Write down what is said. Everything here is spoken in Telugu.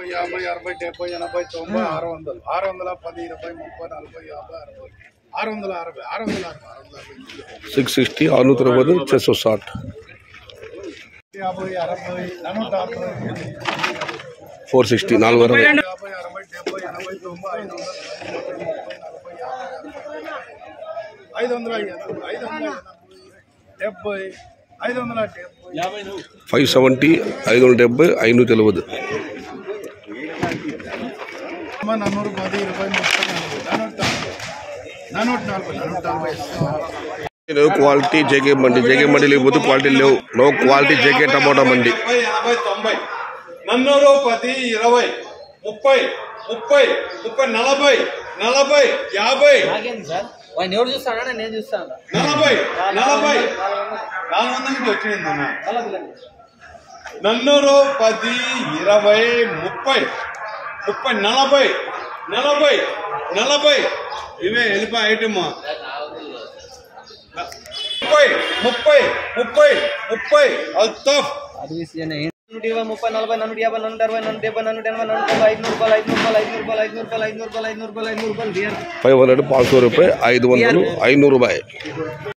నలభై యాభై అరవై డెబ్బై ఎనభై తొంభై ఆరు వందలు ఆరు వందల పది ఇరవై ముప్పై నలభై యాభై అరవై ఆరు వందల అరవై ఆరు వందల అరవై ఆరు వందల అరవై సిక్స్ సిక్స్టీ ఆరుನೂರ ಅರವತ್ತು ಚೆಸ್ ಸಾಟ್ యాభై అరవై నూట అరవై ఫోర్ సిక్స్టీ నాలుగు అరవై యాభై అరవై డెబ్బై ఎనభై తొంభై ఐదు వందల ముప్పై నలభై యాభై అరవై ఐదు వందల ఎనభై ఐదు వందల ఎనభై డెబ్బై ఐదు వందల డెబ్బై ಫೈವ್ ಸೆವೆಂಟಿ ಐದುನೂರ ಡెಬ್ಬೈ ಐನೂರ ನಲವತ್ತು అమ్మ నన్నూరు పది ఇరవై ముప్పై నలభై నానూట నలభై నానూట నలభై నానూట నలభై లేవు క్వాలిటీ జేకే మండి జేకే మండి లేకపోతే క్వాలిటీ లేవు నో క్వాలిటీ జేకే టమోటా మండి డెబ్బై ఎనభై తొంభై నన్నూరు పది ఇరవై ముప్పై ముప్పై ముప్పై నలభై నలభై యాభై నాకేంది సార్ వాడిని ఎవరు చూస్తాడా నేను చూస్తాను నలభై నలభై నాలుగు వందల నుంచి వచ్చింది అన్న మళ్ళా పిల్లండి నన్నూరు పది ఇరవై ముప్పై ముప్పై నలభై నలభై నలభై ఇవే వెళ్ళిపోయి ఐటమ్ ముప్పై ముప్పై ముప్పై ముప్పై అల్తాఫ్ నూట ఇరవై ముప్పై నలభై నూట యాభై నూట అరవై నూట డెబ్బై నూట ఎనభై నూట తొంభై ఐదు రూపాయలు ఐదు రూపాయలు ఐదు రూపాయలు ఐదు రూపాయలు ఐదు రూపాయలు ఐదు రూపాయలు ఐదు రూపాయలు ఐదు రూపాయలు ఐదు రూపాయలు ఫైవ్ హండ్రెడ్ పాँच सौ रुपये ఐదు వందలు ఐనూరు రూపాయి